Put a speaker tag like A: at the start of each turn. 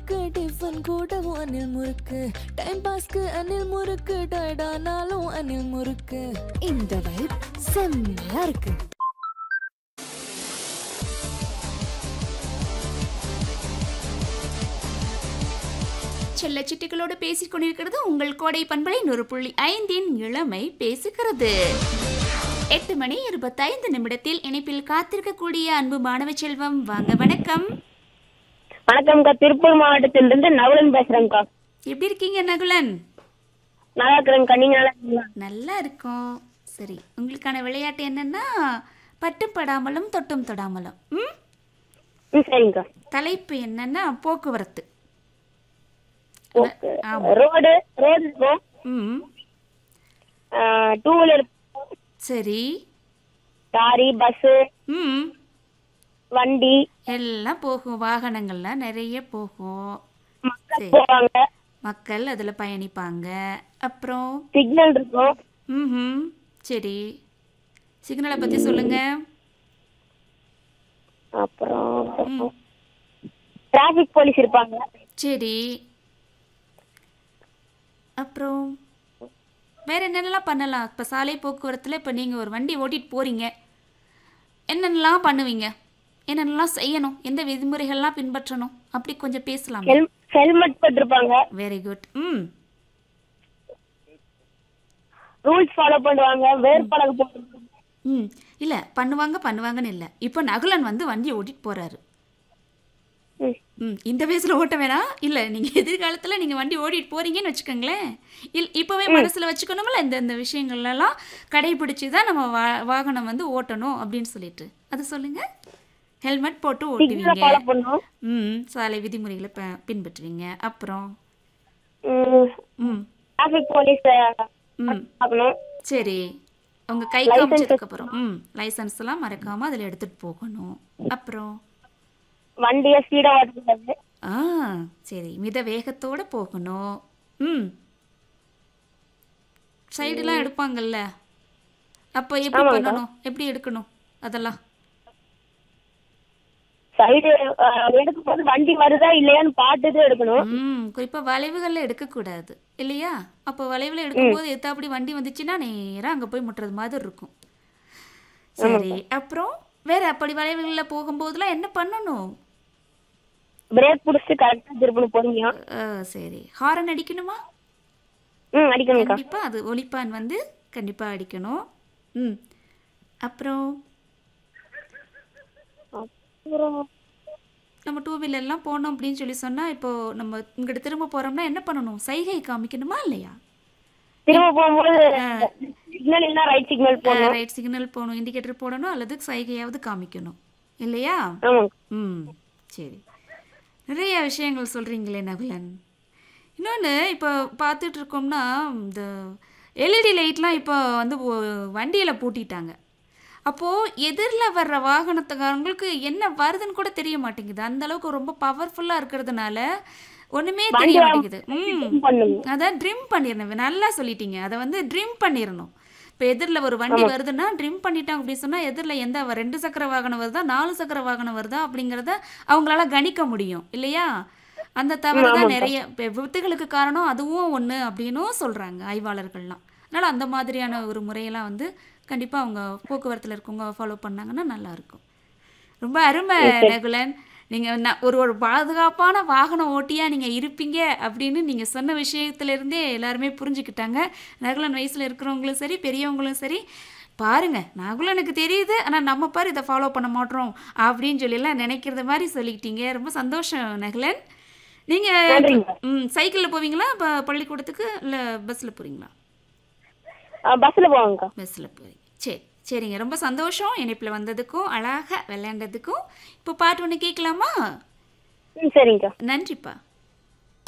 A: முறுக்கு டிஃபன் கூடவும் அணில் முறுக்கு டைம் பாஸ்க்கு அணில் முறுக்கு டயர்டானாலும் அணில் முறுக்கு இந்த வைப் செம்மையா இருக்கு
B: செல்ல சிட்டுகளோடு பேசிக் கொண்டிருக்கிறது உங்கள் கோடை பண்பலை நூறு புள்ளி ஐந்தின் இளமை பேசுகிறது எட்டு மணி இருபத்தைந்து நிமிடத்தில் இணைப்பில் காத்திருக்கக்கூடிய அன்பு மாணவ செல்வம் வாங்க வணக்கம்
C: வணக்கம்க்கா திருப்பூர் மாவட்டத்திலிருந்து நவலன் பேசுறேன்க்கா
B: எப்படி இருக்கீங்க நகுலன்
C: நல்லா இருக்கிறேங்க்கா நீங்க நல்லா இருக்கீங்களா
B: நல்லா இருக்கும் சரி உங்களுக்கான விளையாட்டு என்னன்னா பட்டும் படாமலும் தொட்டும் தொடாமலும் ம்
C: ம் சரிங்கக்கா
B: தலைப்பு என்னன்னா போக்குவரத்து
C: ஓகே
B: ஆமா.
C: ரோடு ரோடு இருக்கும்
B: ம்
C: டூ வீலர்
B: சரி
C: லாரி பஸ்ஸு
B: ம்
C: வண்டி
B: எல்லாம் போகும் வாகனங்கள்லாம் நிறைய போகும்
C: மக்கள்
B: சரி.
C: போவாங்க
B: மக்கள் அதில் பயணிப்பாங்க அப்புறம்
C: சிக்னல் இருக்கும்
B: ம் சரி சிக்னலை பற்றி சொல்லுங்க
C: அப்புறம் டிராஃபிக் போலீஸ் இருப்பாங்க
B: சரி அப்புறம் வேற என்னென்னலாம் பண்ணலாம் இப்போ சாலை போக்குவரத்தில் இப்போ நீங்கள் ஒரு வண்டி ஓட்டிட்டு போகிறீங்க என்னென்னலாம் பண்ணுவீங்க என்னென்னலாம் செய்யணும் எந்த விதிமுறைகள்லாம் பின்பற்றணும் அப்படி கொஞ்சம் பேசலாம்
C: ஹெல் ஹெல்மெட் போட்டிருப்பாங்க
B: வெரி குட் ம்
C: ரூல்ஸ் ஃபாலோ பண்ணுவாங்க வேர்பழகு போட்டிருப்பாங்க
B: ம் இல்லை பண்ணுவாங்க பண்ணுவாங்கன்னு இல்லை இப்போ நகுலன் வந்து வண்டி ஓட்டிட்டு போகிறாரு
C: ம்.
B: ம் இந்த வயசில் ஓட்ட வேணாம் இல்லை நீங்கள் எதிர்காலத்தில் நீங்கள் வண்டி ஓட்டிட்டு போகிறீங்கன்னு வச்சுக்கோங்களேன் இல் இப்போவே மனசில் வச்சுக்கணுமில்ல இந்த இந்த விஷயங்கள்லாம் கடைபிடிச்சி தான் நம்ம வா வாகனம் வந்து ஓட்டணும் அப்படின்னு சொல்லிட்டு அது சொல்லுங்கள் ஹெல்மெட் போட்டு
C: சிக்னலை
B: ஓட்டுவீங்க
C: ஃபாலோ பண்ணணும்
B: ம் சாலை விதிமுறைகளை ப பின்பற்றுவீங்க அப்புறம் ம்
C: டிராஃபிக் போலீஸ்
B: ம்
C: பார்க்கணும்
B: சரி உங்க கை
C: License
B: காமிச்சதுக்கு அப்புறம் ம் லைசன்ஸ் எல்லாம் மறக்காம அதில் எடுத்துட்டு போகணும் அப்புறம்
C: வண்டியை ஸ்பீடா ஓட்டக்கூடாது
B: ஆ சரி மித வேகத்தோட போகணும் ம் சைடுலாம் எடுப்பாங்கல்ல அப்போ எப்படி
C: ஆமாங்கக்கா.
B: பண்ணணும் எப்படி எடுக்கணும் அதெல்லாம்
C: சைடு எடுக்கும் போது வண்டி வருதா இல்லையான்னு பார்த்துட்டு எடுக்கணும்
B: ம் குறிப்பாக வளைவுகளில் எடுக்கக்கூடாது இல்லையா அப்போ வளைவில் எடுக்கும்போது எத்தாப்படி வண்டி வந்துச்சுன்னா நேராக அங்கே போய் முட்டுறது மாதிரி இருக்கும் சரி அப்புறம் வேற அப்படி வளைவுகளில் போகும்போதெல்லாம் என்ன பண்ணணும்
C: பிரேக் பிடிச்சிட்டு கரெக்டா திருப்பணும் பொறுமையா
B: ஆ, சரி ஹாரன் அடிக்கணுமா
C: ம் அடிக்கணும்க்கா
B: கண்டிப்பாக அது ஒலிப்பான் வந்து கண்டிப்பாக அடிக்கணும் ம் அப்புறம்
C: அப்புறம்
B: நம்ம டூ வீலர்லாம் போனோம் அப்படின்னு சொல்லி சொன்னால் இப்போ நம்ம இங்கிட்ட திரும்ப போகிறோம்னா என்ன பண்ணணும் சைகை காமிக்கணுமா இல்லையா
C: திரும்ப போகும்போது சிக்னல் இல்லைன்னா ரைட் சிக்னல் போடணும்
B: ரைட் சிக்னல் போகணும் இண்டிகேட்டர் போடணும் அல்லது சைகையாவது காமிக்கணும் இல்லையா
C: ஆமாங்க
B: ம் சரி நிறைய விஷயங்கள் சொல்கிறீங்களே நகுலன் இன்னொன்று இப்போ பார்த்துட்டு இருக்கோம்னா இந்த எல்இடி லைட்லாம் இப்போ வந்து வண்டியில் பூட்டிட்டாங்க அப்போது எதிரில் வர்ற வாகனத்துக்காரங்களுக்கு என்ன வருதுன்னு கூட தெரிய மாட்டேங்குது அந்த அளவுக்கு ரொம்ப பவர்ஃபுல்லாக இருக்கிறதுனால ஒன்றுமே தெரிய மாட்டேங்குது ம்
C: பண்ணுங்க
B: அதான் ட்ரிம் பண்ணிடணும் நல்லா சொல்லிட்டீங்க அதை வந்து ட்ரிம் பண்ணிடணும் இப்போ எதிரில் ஒரு வண்டி வருதுன்னா ட்ரிம் பண்ணிட்டாங்க அப்படின்னு சொன்னால் எதிரில் எந்த வ- ரெண்டு சக்கர வாகனம் வருதா நாலு சக்கர வாகனம் வருதா அப்படிங்கிறத அவங்களால கணிக்க முடியும் இல்லையா அந்த தவறு தான் நிறைய இப்ப விபத்துகளுக்கு காரணம் அதுவும் ஒன்று அப்படின்னும் சொல்கிறாங்க ஆய்வாளர்கள்லாம் அதனால் அந்த மாதிரியான ஒரு முறையெல்லாம் வந்து கண்டிப்பாக அவங்க போக்குவரத்தில் இருக்கவங்க ஃபாலோ பண்ணாங்கன்னா நல்லாயிருக்கும் ரொம்ப அருமை ரகுலன் நீங்கள் ந ஒரு ஒரு பாதுகாப்பான வாகனம் ஓட்டியாக நீங்கள் இருப்பீங்க அப்படின்னு நீங்கள் சொன்ன விஷயத்துலேருந்தே எல்லாருமே புரிஞ்சுக்கிட்டாங்க நகுலன் வயசில் இருக்கிறவங்களும் சரி பெரியவங்களும் சரி பாருங்க நகுலனுக்கு தெரியுது ஆனால் நம்ம பாரு இதை ஃபாலோ பண்ண மாட்டோம் அப்படின்னு சொல்லிலாம் நினைக்கிறது மாதிரி சொல்லிக்கிட்டீங்க ரொம்ப சந்தோஷம் நகுலன் நீங்கள்
C: நன்றிங்க.
B: ம் சைக்கிளில் போவீங்களா இப்போ பள்ளிக்கூடத்துக்கு இல்லை பஸ்ஸில் போகிறீங்களா
C: பஸ்ல போவாங்கக்கா
B: பஸ்ஸில் போய் சரி சரிங்க ரொம்ப சந்தோஷம் இணைப்பில் வந்ததுக்கும் அழகாக விளையாண்டதுக்கும் இப்போ பாட்டு ஒன்று கேட்கலாமா
C: ம் சரிங்கக்கா
B: நன்றிப்பா